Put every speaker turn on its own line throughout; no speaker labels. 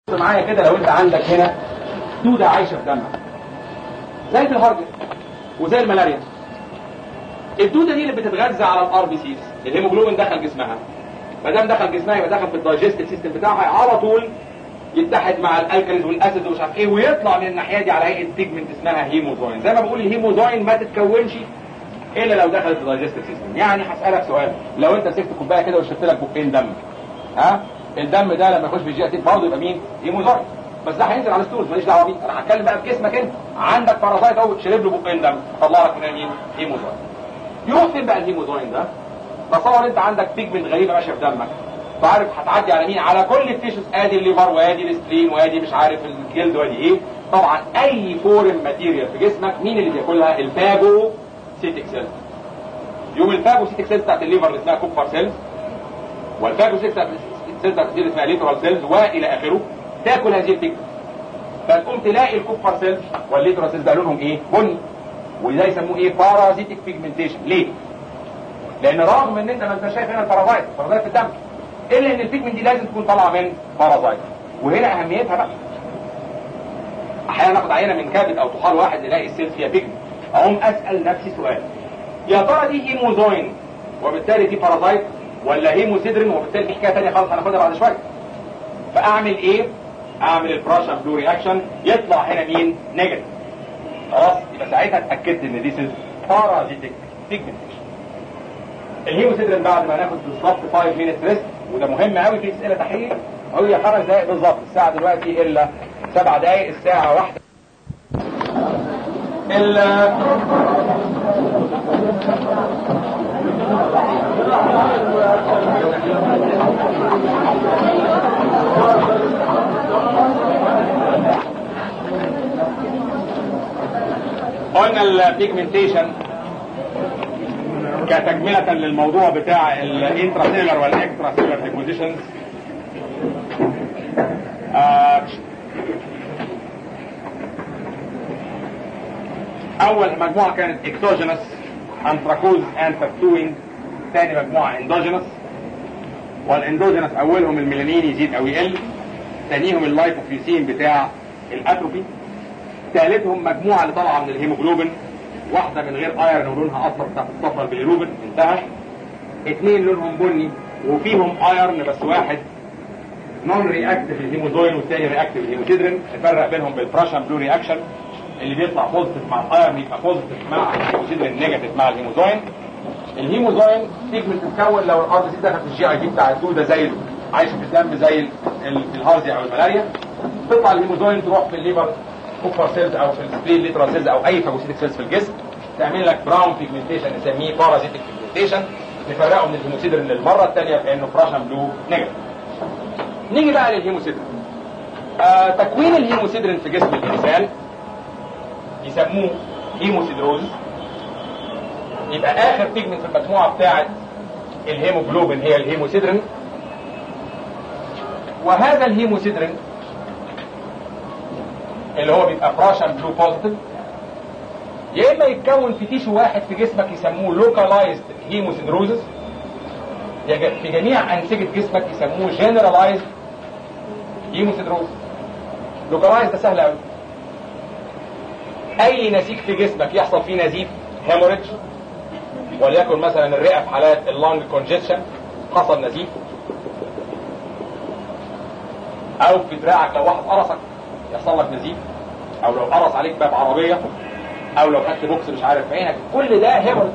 معايا كده لو انت عندك هنا دودة عايشة في دمك زي الهرجة وزي الملاريا الدودة دي اللي بتتغذى على الار بي سيز الهيموجلوبين دخل جسمها ما دام دخل جسمها يبقى دخل في الدايجستيف سيستم بتاعها على طول يتحد مع الالكاليز والاسيد ومش عارف ايه ويطلع من الناحيه دي على هيئه بيجمنت اسمها هيموزوين زي ما بقول الهيموزوين ما تتكونش الا لو دخلت في الدايجستيف سيستم يعني هسالك سؤال لو انت مسكت كوبايه كده وشربت لك بقين دم ها الدم ده لما يخش في الجي اتيك برضه يبقى مين هيموزوين بس ده هينزل على الستول ماليش دعوه بيه انا هتكلم بقى في جسمك انت عندك بارازايت اهو شرب له بقين دم طلع لك منها مين هيموزوين يروح فين بقى الهيموزوين ده تصور انت عندك بيجمنت غريبه ماشيه في دمك فعارف هتعدي على مين على كل التيشوز ادي الليفر وادي السبلين وادي مش عارف الجلد وادي ايه طبعا اي فورم ماتيريال في جسمك مين اللي بياكلها الفاجو سيتيك سيلز يوم الفاجو سيتيك سيلز بتاعت الليفر اللي اسمها كوبر سيلز والفاجو سيلز بتاعت السيلز بتاعت اللي اسمها ليترال سيلز والى اخره تاكل هذه البيجمنت فتقوم تلاقي الكوبر سيلز والليترال سيلز ده لونهم ايه بني وده يسموه ايه بارازيتيك بيجمنتيشن ليه لان رغم ان انت ما انت شايف هنا البارازايت البارازايت في الدم الا ان البيجمنت دي لازم تكون طالعه من بارازايت وهنا اهميتها بقى احيانا ناخد عينه من كبد او طحال واحد نلاقي السيلز فيها بيجمنت اقوم اسال نفسي سؤال يا ترى دي هيموزوين وبالتالي دي بارازايت ولا هيموسيدرين وبالتالي دي حكايه ثانيه خالص هناخدها بعد شويه فاعمل ايه اعمل البراشا بلو رياكشن يطلع هنا مين نيجاتيف خلاص يبقى ساعتها اتاكدت ان دي سيلز بارازيتيك بيجمنتيشن الهيموسيدرين بعد ما ناخد بالظبط 5 مينت ريست وده مهم قوي في اسئله تحليل هي خمس دقائق بالظبط الساعه دلوقتي الا سبع دقائق الساعه واحده ال قلنا البيجمنتيشن كتكملة للموضوع بتاع الانتراسيلر والاكستراسيلر ديبوزيشنز اول مجموعة كانت اكسوجينس انتراكوز اند تاتوينج ثاني مجموعة اندوجينس والاندوجينس اولهم الميلانين يزيد او يقل ثانيهم اللايبوفيسين بتاع الاتروفي ثالثهم مجموعة اللي طالعة من الهيموجلوبين واحدة من غير ايرون ولونها اصفر بتاعت الصفرة بالروبين انتهى اثنين لونهم بني وفيهم ايرون بس واحد نون رياكتيف الهيموزوين والثاني رياكتيف الهيموسيدرين نفرق بينهم بالبراشن بلو رياكشن اللي بيطلع بوزيتيف مع الايرون يبقى بوزيتيف مع الهيموسيدرين نيجاتيف مع الهيموزوين الهيموزوين بيجمنت تتكون لو الار سي دخل في الجي اي دي بتاع الدوده زي عايشه في الدم زي الهارزي او الملاريا تطلع الهيموزوين تروح في الليفر كوبر سيلز او في السبلين ليترال سيلز او اي فاجوسيتك سيلز في الجسم تعمل لك براون بيجمنتيشن نسميه بارازيتك بيجمنتيشن نفرقه من الهيموسيدرين للمره الثانيه بانه فراشن بلو نيجاتيف نيجي بقى للهيموسيدرين آه تكوين الهيموسيدرين في جسم الانسان يسموه هيموسيدروز يبقى اخر بيجمنت في المجموعه بتاعه الهيموجلوبين هي الهيموسيدرين وهذا الهيموسيدرين اللي هو بيبقى فراشن بلو بوزيتيف يا اما يتكون في تيشو واحد في جسمك يسموه لوكالايزد هيموسيدروزس في جميع انسجه جسمك يسموه جنرالايزد هيموسيدروز لوكالايزد ده سهل قوي اي نسيج في جسمك يحصل فيه نزيف هيموريدج وليكن مثلا الرئه في حالات اللانج كونجكشن حصل نزيف او في دراعك لو واحد قرصك يحصل لك نزيف او لو قرص عليك باب عربيه او لو خدت بوكس مش عارف في عينك كل ده هيموريدج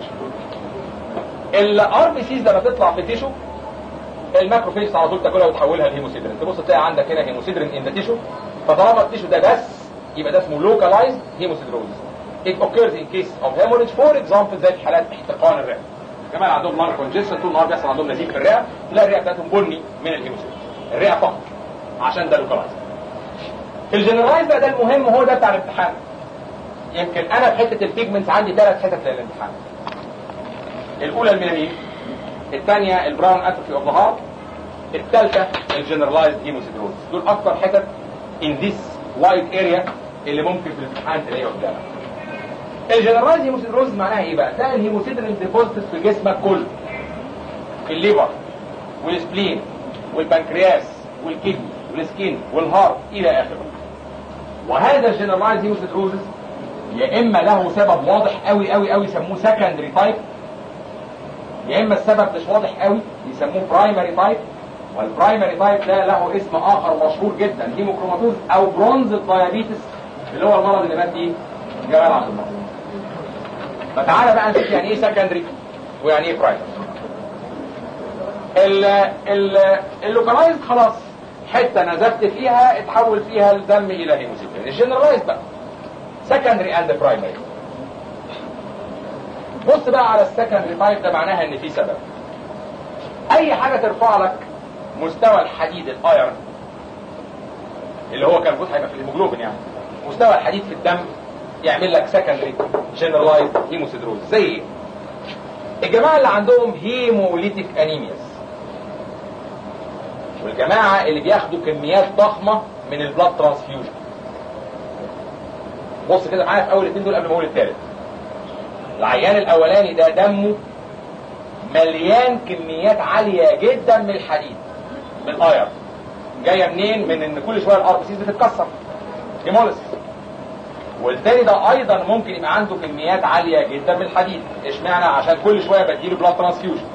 الار بي سيز لما تطلع في تيشو الماكروفيجز على طول تاكلها وتحولها لهيموسيدرين تبص تلاقي عندك هنا هيموسيدرين ان ذا تيشو فطالما التيشو ده بس يبقى ده اسمه لوكالايزد هيموسيدروزس It occurs in case of hemorrhage for example زي في حالات احتقان الرئه كمان عندهم لانج كونجكشن طول النهار بيحصل عندهم نزيف في الرئه تلاقي الرئه بتاعتهم بني من الهيموسيدرين الرئه فقط عشان ده لوكالايزد الجنرالايز بقى ده المهم هو ده بتاع الامتحان يمكن انا في حته البيجمنتس عندي ثلاث حتت للامتحان الاولى الميلانين الثانيه البراون اتروفي اوف ذا هارت الثالثه الجنرالايزد هيموسيدروز دول اكتر حتت ان ذيس وايد اريا اللي ممكن في الامتحان تلاقيه قدامك الجنرالايزد هيموسيدروز معناها ايه بقى ده الهيموسيدرين ديبوزيتد في جسمك كله الليفر والسبلين والبنكرياس والكدني والسكين والهارت الى اخره وهذا الجنرالايز هيموسيدروزس يا اما له سبب واضح قوي قوي قوي يسموه سكندري تايب يا اما السبب مش واضح قوي يسموه برايمري تايب والبرايمري تايب ده له اسم اخر مشهور جدا هيموكروماتوز او برونز دايابيتس اللي هو المرض اللي مات فيه جمال عبد الناصر فتعالى بقى نشوف يعني ايه سكندري ويعني ايه برايمري ال ال اللوكالايزد خلاص حته نزفت فيها اتحول فيها الدم الى هيموسيتين الجنرالايزد بقى سكندري اند برايمري بص بقى على السكندري تايب ده معناها ان في سبب اي حاجه ترفع لك مستوى الحديد الايرن اللي هو كان المفروض هيبقى في الهيموجلوبين يعني مستوى الحديد في الدم يعمل لك سكندري جنرالايزد هيموسيدروز زي ايه الجماعه اللي عندهم هيموليتيك انيمياس والجماعه اللي بياخدوا كميات ضخمه من البلاد ترانسفيوجن بص كده معايا في اول الاثنين دول قبل ما اقول الثالث العيان الاولاني ده دمه مليان كميات عاليه جدا من الحديد من الايرن جايه منين من ان كل شويه الار بي سيز بتتكسر هيموليسيس والتاني ده ايضا ممكن يبقى عنده كميات عاليه جدا من الحديد اشمعنى عشان كل شويه بديله بلاد ترانسفيوجن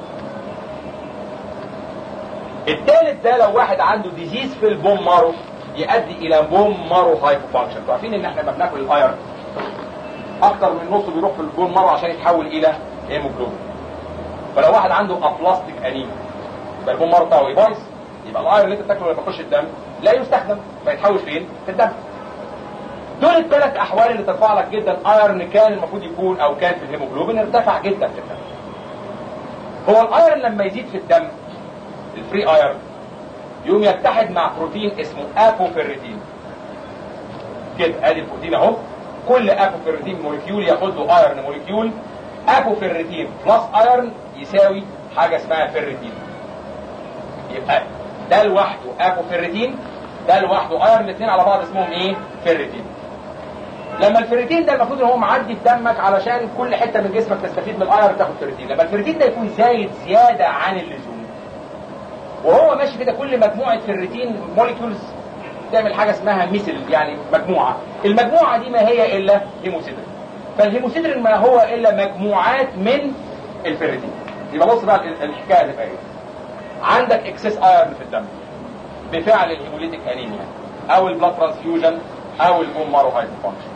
التالت ده لو واحد عنده ديزيز في البوم مارو يؤدي الى بوم مارو هايبو فانكشن عارفين ان احنا لما بناكل الايرن اكتر من نصه بيروح في البوم مارو عشان يتحول الى هيموجلوبين فلو واحد عنده ابلاستيك انيميا يبقى البوم مارو بتاعه ايه بايظ يبقى الايرن اللي انت بتاكله لما يخش الدم لا يستخدم فيتحول فين في الدم دول الثلاث احوال اللي ترفع لك جدا ايرن كان المفروض يكون او كان في الهيموجلوبين ارتفع جدا في الدم هو الايرن لما يزيد في الدم الفري ايرن يقوم يتحد مع بروتين اسمه ابوفيريتين كده ادي البروتين اهو كل ابوفيريتين موليكيول ياخد له ايرن موليكيول ابوفيريتين بلس ايرن يساوي حاجه اسمها فيريتين يبقى ده لوحده ابوفيريتين ده لوحده ايرن الاثنين على بعض اسمهم ايه فيريتين لما الفيريتين ده المفروض ان هو معدي في دمك علشان كل حته من جسمك تستفيد من الايرن تاخد فيريتين لما الفيريتين ده يكون زايد زياده عن اللزوم وهو ماشي كده كل مجموعه فيريتين موليكيولز تعمل حاجه اسمها ميسل يعني مجموعه المجموعه دي ما هي الا هيموسيدرين فالهيموسيدرين ما هو الا مجموعات من الفيريتين يبقى بص بقى الحكايه اللي ايه عندك اكسس ايرن في الدم بفعل الهيموليتيك انيميا او البلاد ترانسفيوجن او البون مارو هايبر فانكشن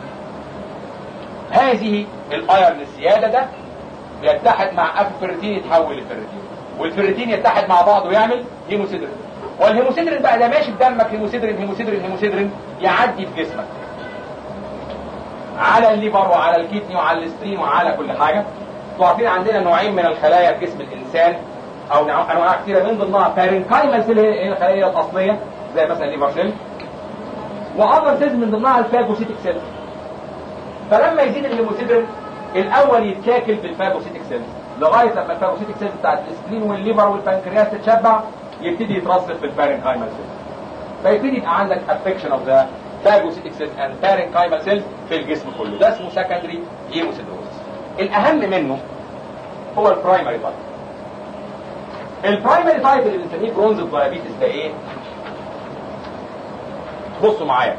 هذه الايرن الزياده ده يتحد مع ابوفيريتين يتحول لفيريتين والفيريتين يتحد مع بعض ويعمل هيموسيدرين والهيموسيدرين بقى ده ماشي في دمك هيموسيدرين هيموسيدرين هيموسيدرين يعدي في جسمك على الليفر وعلى الكدني وعلى الاسترين وعلى كل حاجه انتوا عارفين عندنا نوعين من الخلايا في جسم الانسان او انواع كثيره من ضمنها بارنكايمال سيل هي الخلايا الاصليه زي مثلا الليفر سيل واذر سيلز من ضمنها الفاجوسيتيك سيل فلما يزيد الهيموسيدرين الاول يتاكل بالفاجوسيتيك سيلز لغايه لما الفاجوسيتيك سيلز بتاعت السكرين والليفر والبنكرياس تتشبع يبتدي يترصف في البارنكايمال سيلز فيبتدي يبقى عندك افكشن اوف ذا phagocytic cells and parenchymal cells في الجسم كله ده اسمه secondary هيموسيدروزس الاهم منه هو البرايمري تايب البرايمري تايب اللي بنسميه برونز دايابيتس ده ايه بصوا معايا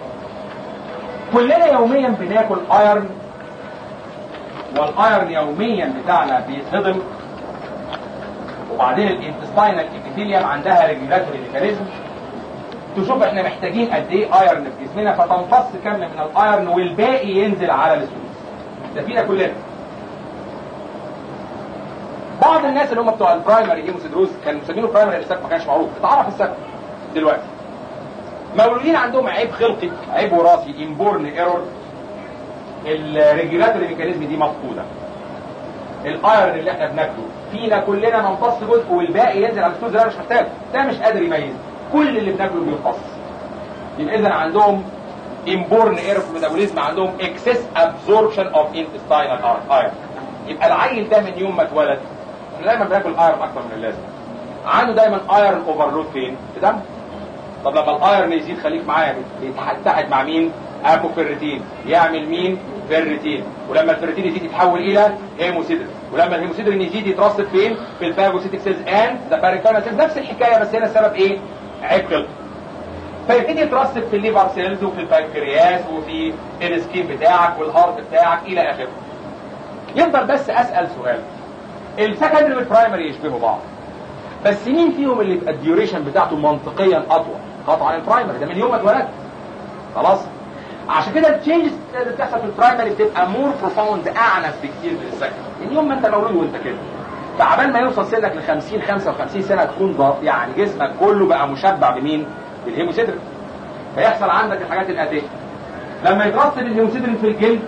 كلنا يوميا بناكل ايرن والايرن يوميا بتاعنا بيتهضم وبعدين الانتستاينال ابيثيليوم عندها ريجولاتوري ميكانيزم تشوف احنا محتاجين قد ايه ايرن في جسمنا فتمتص كم من الايرن والباقي ينزل على السوس ده فينا كلنا بعض الناس اللي هم بتوع البرايمري هيموسيدروز كانوا مسمينه برايمري السبب ما كانش معروف اتعرف السبب دلوقتي مولودين عندهم عيب خلقي عيب وراثي انبورن ايرور الريجولاتوري ميكانيزم دي مفقوده الايرن اللي احنا بناكله فينا كلنا نمتص جزء والباقي ينزل على السوس ده مش محتاج ده مش قادر يميز كل اللي بناكله بيمتص يبقى اذا عندهم انبورن ايرور في الميتابوليزم عندهم اكسس ابزوربشن اوف انتستاينال ايرون يبقى العيل ده من يوم ما اتولد دايما بناكل ايرون اكتر من اللازم عنده دايما ايرون اوفرلود فين في دم طب لما الايرون يزيد خليك معايا يتحد مع مين ابوفيريتين يعمل مين فيريتين ولما الفيريتين يزيد يتحول الى هيموسيدرين ولما الهيموسيدرين يزيد يترصد فين في الفاجوسيتيك سيلز اند ذا باريكاينال سيلز نفس الحكايه بس هنا السبب ايه عيب خلقي فيبتدي يترسب في الليفر سيلز وفي البنكرياس وفي السكين بتاعك والهارت بتاعك الى اخره يفضل بس اسال سؤال السكندري والبرايمري يشبهوا بعض بس مين فيهم اللي يبقى الديوريشن بتاعته منطقيا اطول قطعا البرايمري ده من يوم ما اتولدت خلاص عشان كده التشينجز اللي بتحصل في البرايمري بتبقى مور بروفاوند اعنف بكتير من السكندري من يوم ما انت مولود وانت كده فعبال ما يوصل سنك ل 50 55 سنه تكون ضغط يعني جسمك كله بقى مشبع بمين؟ بالهيموسيدرين فيحصل عندك الحاجات الاتيه لما يترسب الهيموسيدرين في الجلد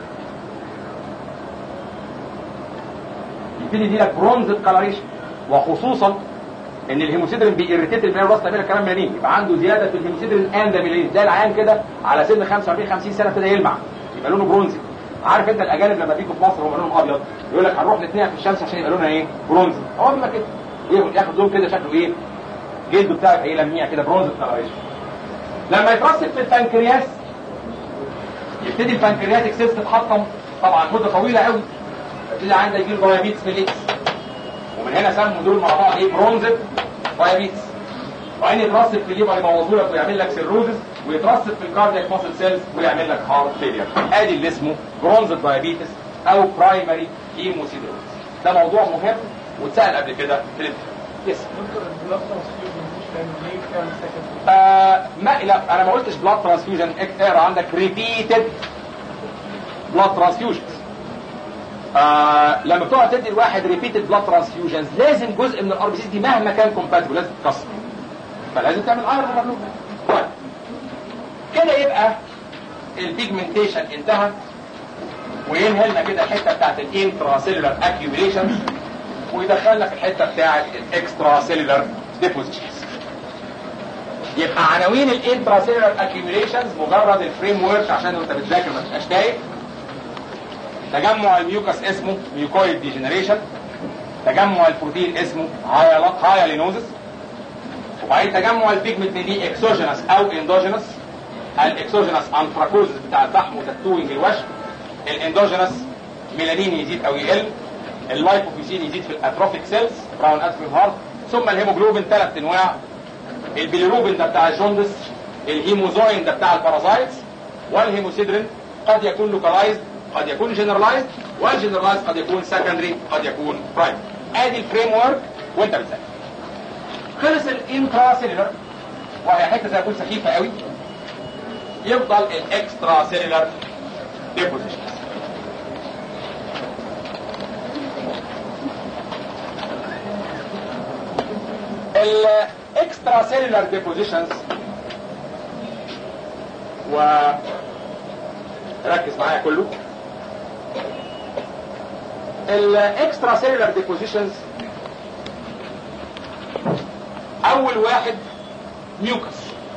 يبتدي يديلك برونز كلاريشن وخصوصا ان الهيموسيدرين بيريتيت الميلان راس تعمل كمان مليين يبقى عنده زياده في الهيموسيدرين اند مليين زي العيان كده على سن 45 50 سنه ابتدى يلمع يبقى لونه برونزي عارف انت الاجانب لما بيجوا في مصر هم لونهم ابيض يقول لك هنروح نتنقع في الشمس عشان يبقى لونها ايه برونزي هو بيبقى كده ياخد لون كده شكله ايه جلده بتاعك ايه لميع كده برونز كلاريشن لما يترسب في البنكرياس يبتدي البنكرياتيك سيلز تتحطم طبعا مده طويله قوي يبتدي عندك يجي دايابيتس ميليتس ومن هنا سموا دول مع بعض ايه برونزد دايابيتس وبعدين يترسب في الليفر يبوظوا لك ويعمل لك سيروزس ويترسب في الكاردياك ماسل سيلز ويعمل لك هارت فيلير ادي اللي اسمه برونزد دايابيتس او برايمري هيموسيدروز ده موضوع مهم واتسال قبل كده في الامتحان يس آه ما لا انا ما قلتش بلاد ترانسفيوجن اقرا عندك ريبيتد بلاد ترانسفيوجنز آه لما بتقعد تدي الواحد ريبيتد بلاد ترانسفيوجنز لازم جزء من الار بي سي دي مهما كان كومباتبل لازم تتكسر فلازم تعمل ايرون مغلوب طيب كده يبقى البيجمنتيشن انتهى وينهي لنا كده الحته بتاعت الانترا سيلولار اكيوميليشنز ويدخل لك الحته بتاعت الاكسترا سيلولار ديبوزيشنز يبقى عناوين الانترا سيلولار اكيوميليشنز مجرد الفريم ورك عشان وانت بتذاكر ما تبقاش تايه تجمع الميوكس اسمه ميوكويد ديجنريشن تجمع البروتين اسمه هايالينوزس وبعدين تجمع البيجمنت دي اكسوجينس او اندوجينس الاكسوجينس انفراكوز بتاع اللحم وتاتوينج الوشم الاندوجينس ميلانين يزيد او يقل اللايبوفيسين يزيد في الاتروفيك سيلز براون اتروفيك هارت ثم الهيموجلوبين ثلاث انواع البيليروبين ده بتاع الجوندس الهيموزوين ده بتاع البارازايتس والهيموسيدرين قد يكون لوكالايزد قد يكون جنرالايزد والجنرالايزد قد يكون سكندري قد يكون برايم ادي الفريم ورك وانت بتذاكر خلص الانترا سيلولر وهي حته زي ما يكون سخيفه قوي يفضل الاكسترا سيلولر ديبوزيشن الاكسترا سيلولر ديبوزيشنز و ركز معايا كله الاكسترا سيلولر ديبوزيشنز اول واحد ميوكس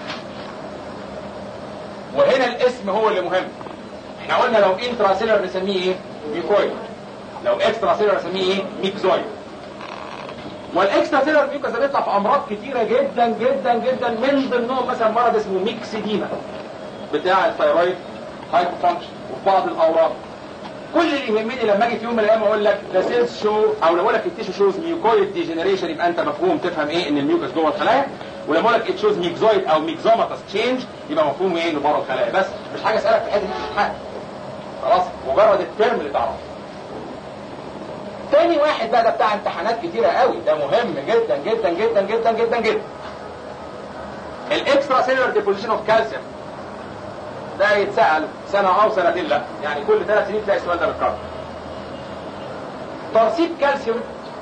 وهنا الاسم هو اللي مهم احنا قلنا لو انترا سيلولر نسميه ايه ميوكويد لو اكسترا سيلولر نسميه ايه ميكزويد والاكسترا سيلولر ميوكس ده بيطلع في امراض كتيره جدا جدا جدا من ضمنهم مثلا مرض اسمه ميكسيديما بتاع الثيرويد هايبو فانكشن وفي بعض الاورام كل اللي يهمني لما اجي في يوم من الايام اقول لك ذا سيلز شو او لو اقول لك التيشو شوز ميوكويد ديجنريشن يبقى انت مفهوم تفهم ايه ان الميوكس جوه الخلايا ولما اقول لك ات شوز ميكزويد او ميكزوماتس تشينج يبقى مفهوم ايه انه بره الخلايا بس مش حاجه اسالك في حته الامتحان خلاص مجرد الترم اللي تعرفه تاني واحد بقى ده بتاع امتحانات كتيره قوي ده مهم جدا جدا جدا جدا جدا جدا الاكسترا سيلولار ديبوزيشن اوف كالسيوم ده يتسأل سنة أو سنتين لا يعني كل ثلاث سنين تلاقي السؤال ده بيتكرر ترسيب كالسيوم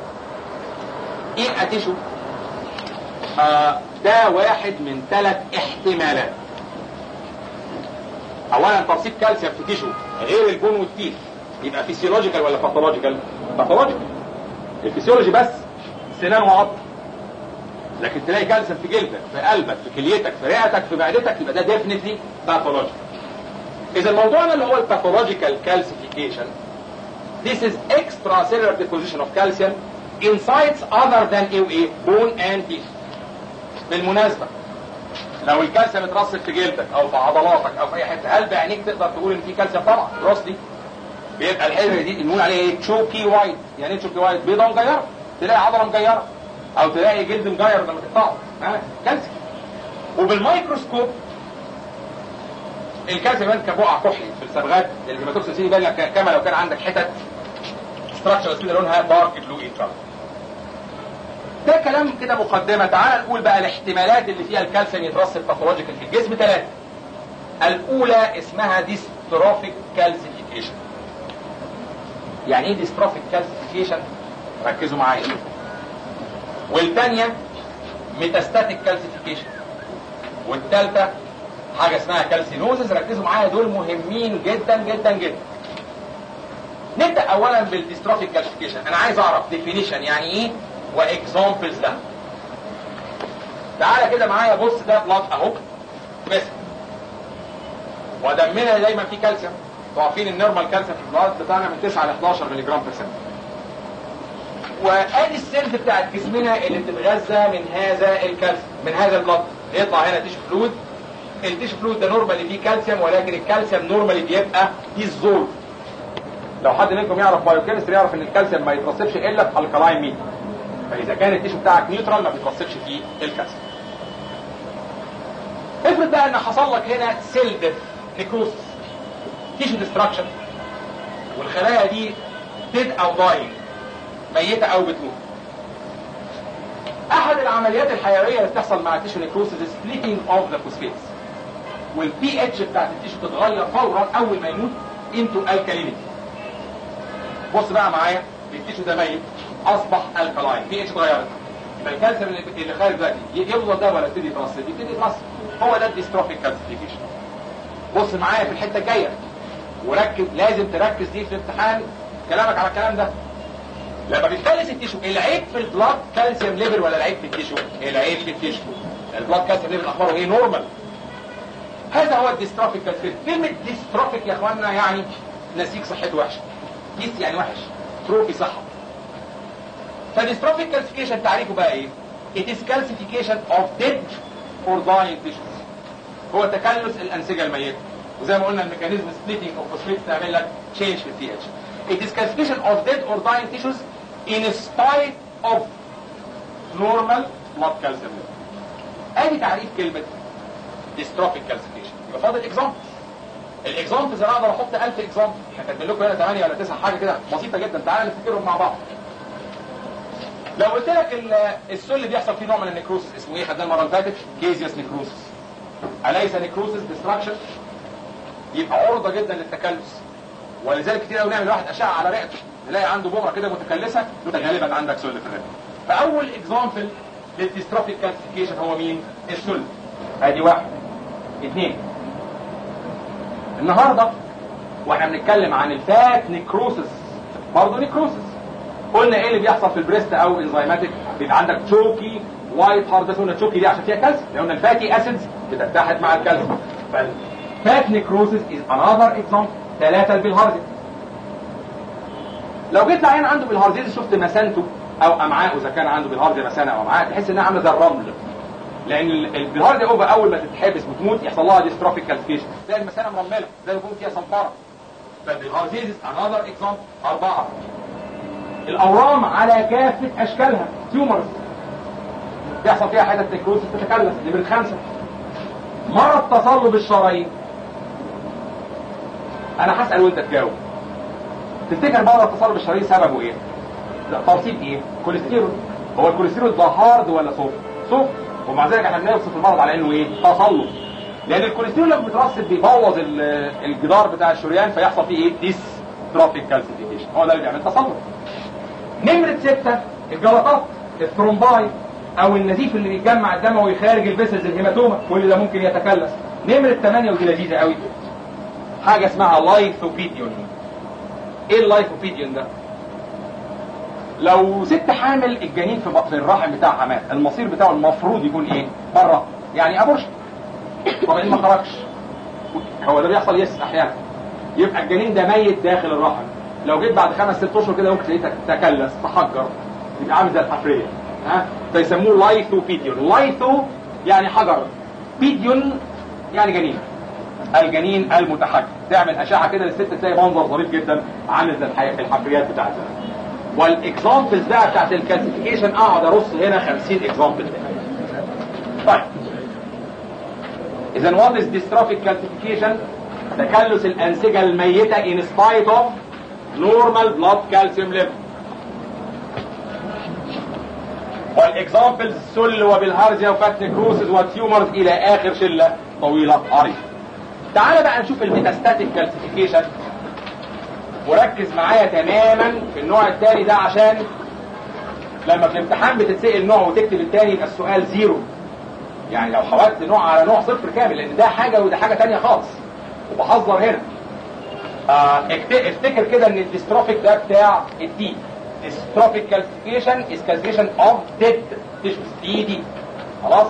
ايه اتيشو آه ده واحد من ثلاث احتمالات اولا ترسيب كالسيوم في تيشو غير البون والتيث يبقى فيسيولوجيكال ولا باثولوجيكال باثولوجيكال الفسيولوجي بس سنان وعظم لكن تلاقي كالسيوم في جلدك في قلبك في كليتك في رئتك في معدتك يبقى ده ديفنتلي باثولوجيكال اذا موضوعنا اللي هو الباثولوجيكال كالسيفيكيشن this is extracellular deposition of calcium in sites other than ايه bone and teeth بالمناسبة لو الكالسيوم اترسب في جلدك او في عضلاتك او في اي حته هل بعينيك تقدر تقول ان في كالسيوم طبعا الراس دي بيبقى الحلوه دي بنقول عليها ايه تشوكي وايت يعني ايه تشوكي وايت بيضه مجيره تلاقي عضله مجيره او تلاقي جلد مجير لما تقطعه ها كالسيوم وبالميكروسكوب الكالسيوم يبان كبقع كحلي في الصبغات الهيماتوكسين يبان لك كما لو كان عندك حتت ستراكشر كده لونها دارك بلو ان كلر ده كلام كده مقدمه تعال نقول بقى الاحتمالات اللي فيها الكالسيوم يترسب باثولوجيكال في الجسم ثلاثه الاولى اسمها ديستروفيك كالسيفيكيشن يعني ايه ديستروفيك كالسيفيكيشن ركزوا معايا والثانيه ميتاستاتيك كالسيفيكيشن والثالثه حاجه اسمها كالسينوزس ركزوا معايا دول مهمين جدا جدا جدا نبدا اولا بالديستروفيك كالسيفيكيشن انا عايز اعرف ديفينيشن يعني ايه واكزامبلز ده تعالى كده معايا بص ده بلاد اهو بس ودمنا دايما فيه كالسيوم انتوا عارفين النورمال كالسيوم في البلاد بتاعنا من 9 ل 11 ملي جرام بير وادي السيلز بتاعت جسمنا اللي بتتغذى من هذا الكالسيوم من هذا البلاد يطلع هنا تيشو فلويد التيشو فلويد ده نورمالي فيه كالسيوم ولكن الكالسيوم نورمالي بيبقى ديزولف لو حد منكم يعرف بايوكيمستري يعرف ان الكالسيوم ما يترسبش الا في الكلاين ميت فاذا كان التيشو بتاعك نيوترال ما بيترسبش فيه الكالسيوم افرض بقى ان حصل لك هنا سيل ديث نيكروس تيشو ديستراكشن والخلايا دي ديد او داينج ميته او بتموت احد العمليات الحيويه اللي بتحصل مع التيشو نيكروسيس سبليتنج اوف ذا فوسفيتس والبي اتش بتاعت التيشو تتغير فورا اول ما يموت انتو الكالينيتي بص بقى معايا التيشو ده ميت اصبح الكلاين بي اتش اتغيرت يبقى الكالسيوم اللي اللي خارج دلوقتي يفضل ده ولا يبتدي يترسب يبتدي يترسب هو ده الديستروفيك كالسيفيكيشن بص معايا في الحته الجايه وركز لازم تركز دي في الامتحان كلامك على الكلام ده لما بيتكلس التيشو العيب في البلاد كالسيوم ليفل ولا العيب في التيشو العيب في التيشو البلاد كالسيوم ليفل اخباره ايه نورمال هذا هو الديستروفيك كالسيوم كلمه ديستروفيك يا اخوانا يعني نسيج صحته وحشه ديس يعني وحش تروفي صحه فالديستروفيك كالسيفيكيشن تعريفه بقى ايه it is calcification of dead or dying tissues هو تكلس الانسجه الميته وزي ما قلنا الميكانيزم سبليتنج اوف فوسفيت تعمل لك تشينج في البي اتش it is calcification of dead or dying tissues in spite of normal blood calcium level ادي تعريف كلمه dystrophic calcification يبقى فاضل اكزامبل الاكزامبلز انا اقدر احط 1000 اكزامبل احنا كاتبين لكم هنا 8 ولا 9 حاجه كده بسيطه جدا تعالى نفتكرهم مع بعض لو قلت لك ال- السل اللي بيحصل فيه نوع من النيكروسس اسمه ايه خدناه المره اللي فاتت كيزيوس نيكروسس اليس نيكروسس ديستراكشن يبقى عرضه جدا للتكلس ولذلك كتير قوي نعمل واحد اشعه على رئته نلاقي عنده بؤره كده متكلسه يبقى غالبا عندك سل في الرئه فاول اكزامبل للديستروفيك كالسيفيكيشن هو مين؟ السل ادي واحد اثنين النهارده واحنا بنتكلم عن الفات نيكروسس برضه نيكروسس قلنا ايه اللي بيحصل في البريست او انزيماتيك بيبقى عندك تشوكي وايت هارد ده قلنا تشوكي دي عشان فيها كالسيوم قلنا الفاتي اسيدز بتتحد مع الكالسيوم فالفات نيكروسس از انذر اكزامبل ثلاثه البلهارزيز لو جيت لعين عنده بالهارزيز شفت مسانته او امعاءه اذا كان عنده بالهارزي مسانه او امعاء تحس انها عامله زي الرمل لان ال- البلهارزي اوفر اول ما تتحبس وتموت يحصل لها ديستروفيك كالسيفيشن زي المسانه مرمله زي ما يكون فيها صنفره فالبلهارزيز انذر اكزامبل اربعه الاورام على كافه اشكالها تيومرز يحصل فيها حاجه نيكروسس تتكلس دي من خمسه مرض تصلب الشرايين انا هسال وانت تجاوب تفتكر مرض تصلب الشرايين سببه ايه؟ لا ترسيب ايه؟ كوليسترول هو الكوليسترول ده هارد ولا سوفت؟ سوفت ومع ذلك احنا بنوصف المرض على انه ايه؟ تصلب لان الكوليسترول لما بيترسب بيبوظ ال- الجدار بتاع الشريان فيحصل فيه ايه؟ ديستروفيك كالسيفيكيشن هو ده اللي بيعمل تصلب نمرة ستة الجلطات الثرومباي او النزيف اللي بيتجمع الدموي خارج الفيسلز الهيماتوما كل ده ممكن يتكلس نمرة ثمانية ودي لذيذة قوي حاجة اسمها لايثوبيديون ايه اللايثوبيديون ده لو ست حامل الجنين في في الرحم بتاعها مات المصير بتاعه المفروض يكون ايه بره يعني ابورشن طب إيه ما خرجش هو ده بيحصل يس احيانا يبقى الجنين ده ميت داخل الرحم لو جيت بعد خمس ست اشهر كده ممكن تلاقيه تكلس تحجر يبقى عامل زي الحفريه ها فيسموه لايثوبيديون لايثو يعني حجر بيديون يعني جنين الجنين المتحجر تعمل اشعه كده للست تلاقي منظر ظريف جدا عامل زي الحي- الحفريات بتاعت زمان والاكزامبلز بقى بتاعت الكالسيفيكيشن اقعد ارص هنا 50 اكزامبل طيب اذا وات از ديستروفيك كالسيفيكيشن تكلس الانسجه الميته in spite of normal blood calcium level والاكزامبلز السل وبالهرجه وفات نكروسز وتيومرز الى اخر شله طويله عريضه تعال بقى نشوف الميتاستاتيك كالسيفيكيشن وركز معايا تماما في النوع الثاني ده عشان لما في الامتحان بتتسال نوع وتكتب الثاني يبقى السؤال زيرو يعني لو حولت نوع على نوع صفر كامل لان ده حاجه وده حاجه ثانيه خالص وبحذر هنا آه افتكر كده ان الديستروفيك ده بتاع الدي dystrophic calcification is calcification of dead tissues دي دي خلاص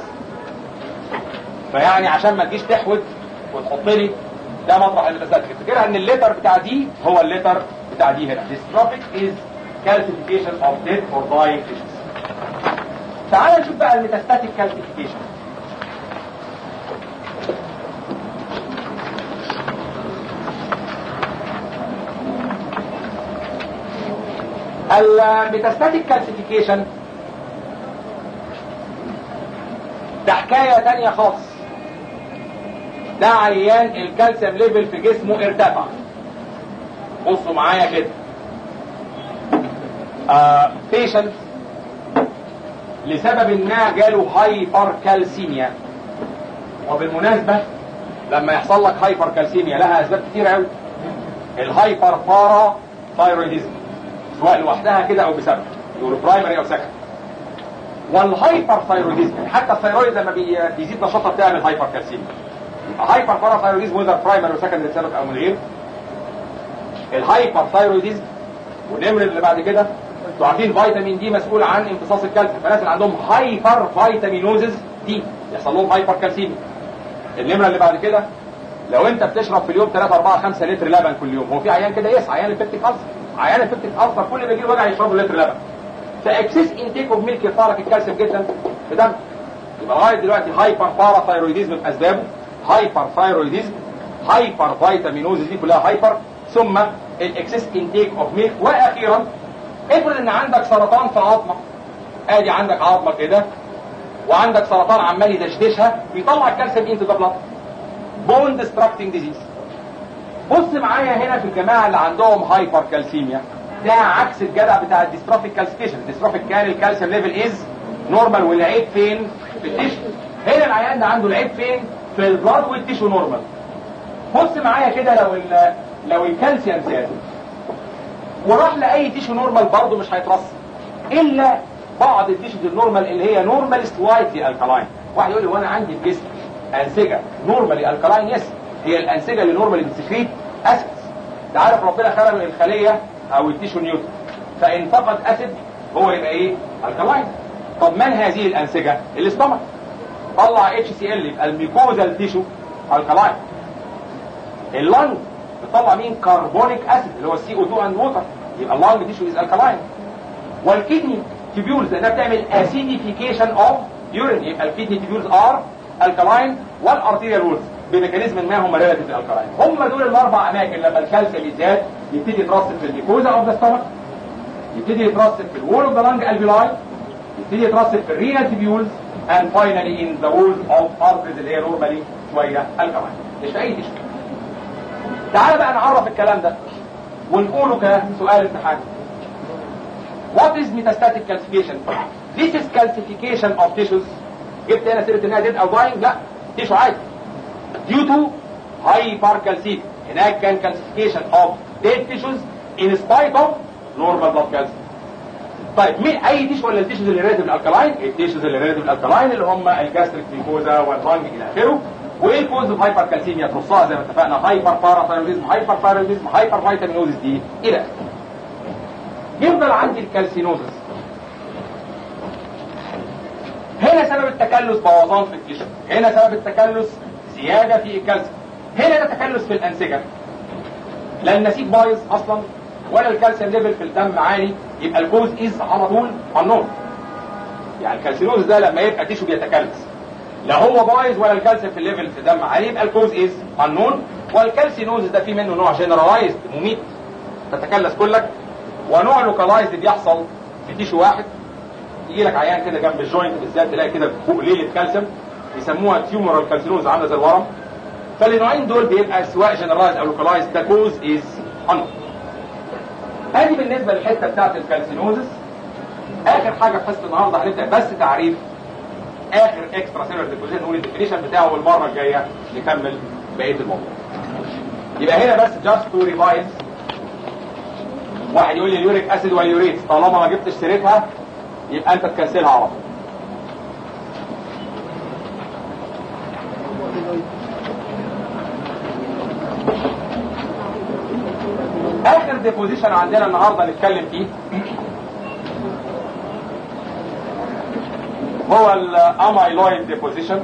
فيعني عشان ما تجيش تحود وتحط لي ده مطرح الميتاستاتيك افتكرها ان الليتر بتاع دي هو الليتر بتاع دي هنا dystrophic is calcification of dead or dying tissues تعال نشوف بقى الميتاستاتيك calcification الميتاستاتيك كالسيفيكيشن ده حكاية تانية خالص ده عيان الكالسيوم ليفل في جسمه ارتفع بصوا معايا كده آه بيشنت لسبب ما جاله هايبر كالسيميا وبالمناسبة لما يحصل لك هايبر كالسيميا لها اسباب كتير قوي الهايبر بارا ثايرويدزم سواء لوحدها كده او بسبب يقولوا برايمري او سكند والهايبر ثايرويدزم يعني حتى الثايرويد لما بي- بيزيد نشاطها بتعمل هايبر كالسيميا هايبر بارا ثايرويدزم وذر برايمري وسكند لسبب او من غير الهايبر ثايرويدزم والنمر اللي بعد كده انتوا عارفين فيتامين دي مسؤول عن امتصاص الكالسيوم فالناس اللي عندهم هايبر فيتامينوزز دي يحصل لهم هايبر كالسيميا النمره اللي بعد كده لو انت بتشرب في اليوم 3 4 5 لتر لبن كل يوم هو في عيان كده يس عيان الفكتيك ألسر عيان الفكتيك ألسر كل ما يجي له وجع يشرب له لتر لبن فاكسس انتيك اوف ميلك يرفع لك الكالسيوم جدا في دمك يبقى لغايه دلوقتي هايبر بارا ثايرويدزم باسبابه هايبر ثايرويدزم هايبر فيتامينوزز دي كلها هايبر ثم الاكسس انتيك اوف ميلك واخيرا افرض ان عندك سرطان في عظمك ادي عندك عظمه كده وعندك سرطان عمال يدشدشها بيطلع الكالسيوم انتو ذا بلاد بون ديستراكتنج ديزيز بص معايا هنا في الجماعه اللي عندهم هايبر كالسيميا ده عكس الجدع بتاع الديستروفيك كالسيفيكيشن الديستروفيك كان الكالسيوم ليفل از نورمال والعيب فين في التيشو هنا العيان ده عنده العيب فين في البلاد والتيشو نورمال بص معايا كده لو ال لو الكالسيوم زاد وراح لاي تيشو نورمال برضه مش هيترسب الا بعض التيشوز النورمال اللي هي نورمال سلايتلي الكالاين واحد يقول لي وانا عندي في جسمي انسجه نورمالي الكالاين يس هي الانسجه اللي نورمالي بتسكريت اسيدز ده عارف ربنا خلق الخليه او التيشو نيوتن فان فقد اسيد هو يبقى ايه الكالاين طب من هذه الانسجه الاستمك طلع اتش سي ال يبقى الميكوزال تيشو الكالاين اللنج بتطلع مين كربونيك اسيد اللي هو السي او 2 اند ووتر يبقى اللنج تيشو از الكالاين والكدني تيبيولز لانها بتعمل اسيديفيكيشن اوف يورين يبقى الكدني تيبيولز ار الكالاين والارتيريال وولز بميكانيزم ما هم ريلاتيف الكالاين هم دول الاربع اماكن لما الكالسيوم يزداد يبتدي يترسب في الميكوزا اوف ذا ستومك يبتدي يترسب في الوول اوف ذا لانج الفيلاي يبتدي يترسب في الرينال تيبيولز and finally in the walls of arteries اللي هي نورمالي شويه الكالاين مش في اي تيشو تعال بقى نعرف الكلام ده ونقوله كسؤال امتحان What is metastatic calcification? This is calcification of tissues. جبت هنا سيرة انها dead او dying؟ لا تيشو عادي. Due to hypercalcemia. هناك كان calcification of dead tissues in spite of normal blood calcium. طيب مين اي تيشو ولا التيشوز اللي ريليتيف الالكالاين؟ التيشوز اللي ريليتيف الالكالاين اللي هم الجاستريك ميكوزا واللنج الى اخره. وايه الكوز اوف هايبر كالسيميا ترصها زي ما اتفقنا هايبر باراثايرويدزم هايبر ثايرويدزم هايبر فيتامينوزيس دي الى اخره. يفضل عندي الكالسينوزس هنا سبب التكلس بوظان في التيشو هنا سبب التكلس زياده في الكالسيوم هنا ده تكلس في الانسجه لا النسيج بايظ اصلا ولا الكالسيوم ليفل في الدم عالي يبقى الكوز از على طول النور يعني الكالسينوز ده لما يبقى تيشو بيتكلس لا هو بايظ ولا الكالسيوم في الليفل في الدم عالي يبقى الكوز از النون والكالسينوز ده في منه نوع جنرالايزد مميت تتكلس كلك ونوع لوكالايزد بيحصل في تيشو واحد يجي لك عيان كده جنب الجوينت بالذات تلاقي كده فوق ليله كالسيوم يسموها تيومورال كالسينوز عامله زي الورم فالنوعين دول بيبقى سواء جنرالايز او لوكالايز ذا كوز از ان ادي بالنسبه للحته بتاعت الكالسينوزس اخر حاجه في حصه النهارده هنبدا بس تعريف اخر اكسترا سيلولر ديبوزيشن نقول الديفينيشن بتاعه والمره الجايه نكمل بقيه الموضوع يبقى هنا بس جاست تو ريفايز واحد يقول لي اليوريك اسيد واليوريت طالما ما جبتش سيرتها يبقى انت تكنسلها على طول اخر ديبوزيشن عندنا النهارده نتكلم فيه هو الامايلويد ديبوزيشن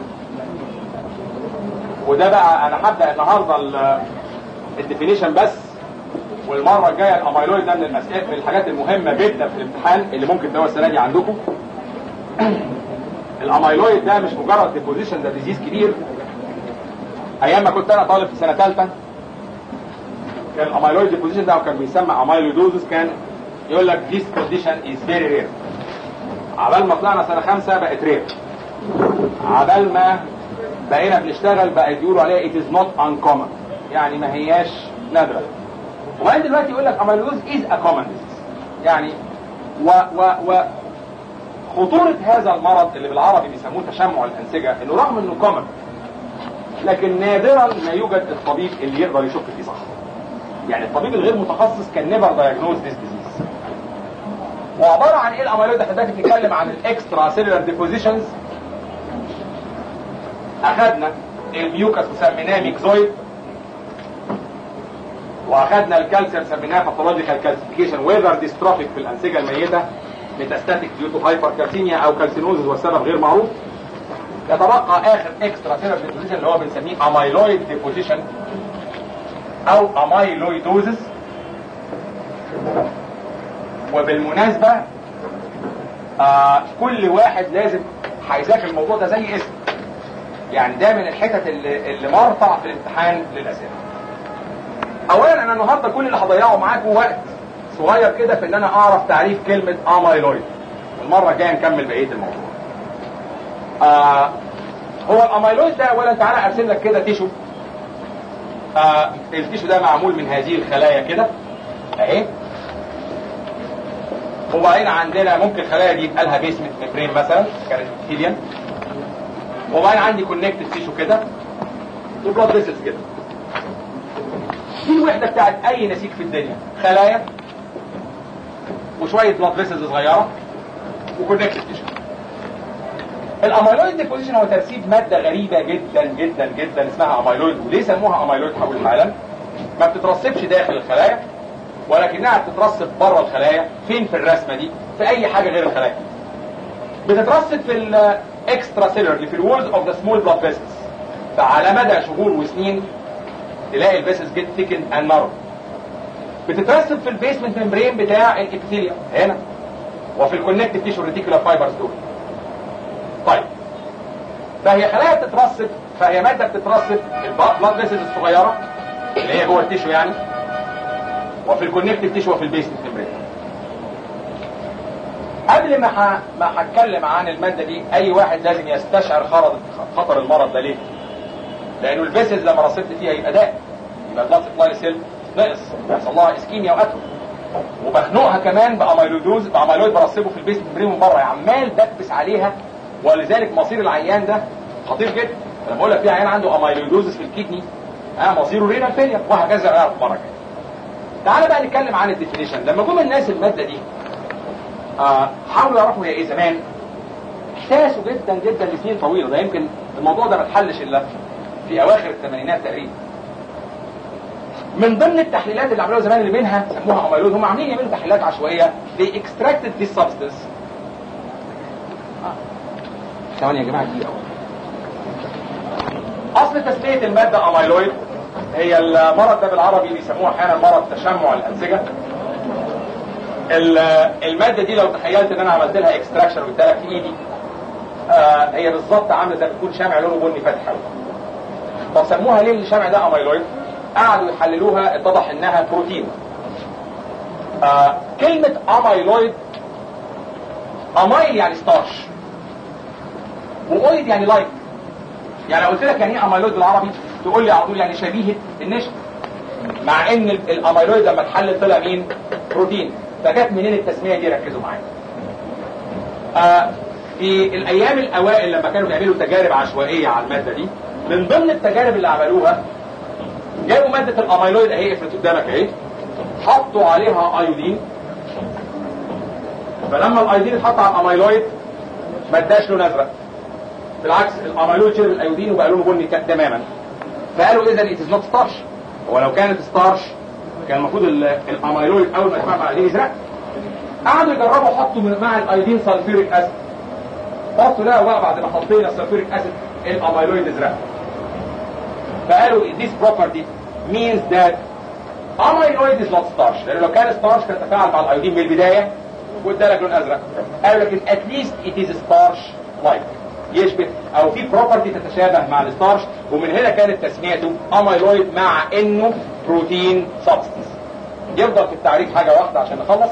وده بقى انا هبدا النهارده الديفينيشن بس والمره الجايه الامايلويد ده من الاسئله من الحاجات المهمه جدا في الامتحان اللي ممكن تلاقوها السنه دي عندكم الامايلويد ده مش مجرد ديبوزيشن ده ديزيز كبير ايام ما كنت انا طالب في سنه ثالثه كان الامايلويد ديبوزيشن ده كان بيسمى امايلويدوزس كان يقول لك this condition is very rare عبال ما طلعنا سنه خمسه بقت رير عبال ما بقينا بنشتغل بقى يقولوا عليها it is not uncommon يعني ما هياش نادره وبعدين دلوقتي يقول لك اميلوز is a common disease يعني و و و خطورة هذا المرض اللي بالعربي بيسموه تشمع الأنسجة إنه رغم إنه كومن لكن نادرا ما يوجد الطبيب اللي يقدر يشك فيه صح. يعني الطبيب الغير متخصص كان نيفر دايجنوز ذيس ديزيز. وعبارة عن إيه الأميلويد احنا دلوقتي بنتكلم عن الإكسترا سيلولار ديبوزيشنز أخذنا الميوكس وسميناه ميكزويد واخدنا الكالسيوم سميناه باثولوجيكال كالسيفيكيشن ويذر ديستروفيك في الانسجه الميته ميتاستاتيك ديو تو هايبر كالسيميا او كالسينوزز والسبب غير معروف يتبقى اخر اكسترا سيلر ديبوزيشن اللي هو بنسميه امايلويد ديبوزيشن او امايلويدوزس وبالمناسبه آه كل واحد لازم هيذاكر الموضوع ده زي اسم يعني ده من الحتت اللي, اللي مرفع في الامتحان للاسئله اولا انا النهارده كل اللي هضيعه معاكم وقت صغير كده في ان انا اعرف تعريف كلمه امايلويد المره الجايه نكمل بقيه الموضوع آه هو الامايلويد ده اولا تعالى ارسم لك كده تيشو آه التيشو ده معمول من هذه الخلايا كده اهي وبعدين عندنا ممكن الخلايا دي يبقى لها بيسمنت ميمبرين مثلا كانت ابيثيليوم وبعدين عندي كونكتد تيشو كده وبلاد فيسلز كده دي الوحدة بتاعت أي نسيج في الدنيا خلايا وشوية بلاد فيسلز صغيرة وكونكتد تيشو الاميلويد ديبوزيشن هو ترسيب مادة غريبة جدا جدا جدا اسمها اميلويد وليه سموها اميلويد حول العالم ما بتترسبش داخل الخلايا ولكنها بتترسب بره الخلايا فين في الرسمة دي في اي حاجة غير الخلايا بتترسب في الاكسترا سيلر اللي في الوولز اوف ذا سمول بلاد فيسلز فعلى مدى شهور وسنين تلاقي الفيسلز جيت ثيكن اند نارو بتترسب في البيسمنت ممبرين بتاع الابيثيليوم هنا وفي الكونكتيف تيشو ريتيكولار فايبرز دول طيب فهي خلايا بتترسب فهي ماده بتترسب البلاد فيسلز الصغيره اللي هي جوه التيشو يعني وفي الكونكتيف تيشو وفي البيسمنت ممبرين قبل ما ح... ما هتكلم عن الماده دي اي واحد لازم يستشعر خطر خطر المرض ده ليه لانه الفيسلز لما رصدت فيها يبقى داء يبقى البلاد سبلاي سيل نقص بيحصل لها اسكيميا وقتل وبخنقها كمان باميلودوز باميلويد برسبه في البيس ممبرين من بره عمال بكبس عليها ولذلك مصير العيان ده خطير جدا انا بقول لك في عيان عنده اميلودوزس في الكدني اه مصيره رينال فيلير وهكذا نعرف المره الجايه تعالى بقى نتكلم عن الديفينيشن لما جم الناس الماده دي آه حاولوا يعرفوا هي ايه زمان احتاسوا جدا جدا لسنين طويله ده يمكن الموضوع ده ما اتحلش الا في اواخر الثمانينات تقريبا من ضمن التحليلات اللي عملوها زمان اللي منها سموها اميلود هم عاملين يعملوا تحليلات عشوائيه they extracted this substance ثواني يا جماعه دقيقه اصل تسميه الماده اميلويد هي المرض ده بالعربي بيسموه احيانا مرض تشمع الانسجه الماده دي لو تخيلت ان انا عملت لها اكستراكشن واديتها لك في ايدي آه هي بالظبط عامله زي ما تكون شمع لونه بني فاتح قوي طب سموها ليه الشمع ده اميلويد قعدوا يحللوها اتضح انها بروتين آه كلمة اميلويد امايل يعني ستارش واويد يعني لايك يعني لو قلت لك يعني ايه اميلويد بالعربي تقول لي على طول يعني شبيهه النشا مع ان ال- الاميلويد لما اتحلل طلع مين بروتين فجت منين التسميه دي ركزوا معايا آه في الايام الاوائل لما كانوا بيعملوا تجارب عشوائيه على الماده دي من ضمن التجارب اللي عملوها جابوا ماده الاميلويد اهي افرض قدامك اهي حطوا عليها ايودين فلما الايودين اتحط على الاميلويد ما اداش لون ازرق بالعكس الاميلويد شرب الايودين وبقى لونه بني ك- تماما فقالوا اذا ات از نوت ستارش ولو كانت ستارش كان المفروض ال- الاميلويد اول ما يتفاعل مع الايودين يزرق قعدوا يجربوا حطوا من- مع الايودين سلفيوريك اسيد حطوا لا بقى بعد ما حطينا السلفيوريك اسيد الاميلويد ازرق فقالوا this property means that amyloid is not starch لان لو كان starch كان تفاعل مع الايودين من البدايه وادالك لون ازرق قالوا لكن at least it is starch like يشبه او في بروبرتي تتشابه مع الستارش ومن هنا كانت تسميته اميلويد مع انه بروتين سبستنس يفضل في التعريف حاجه واحده عشان نخلص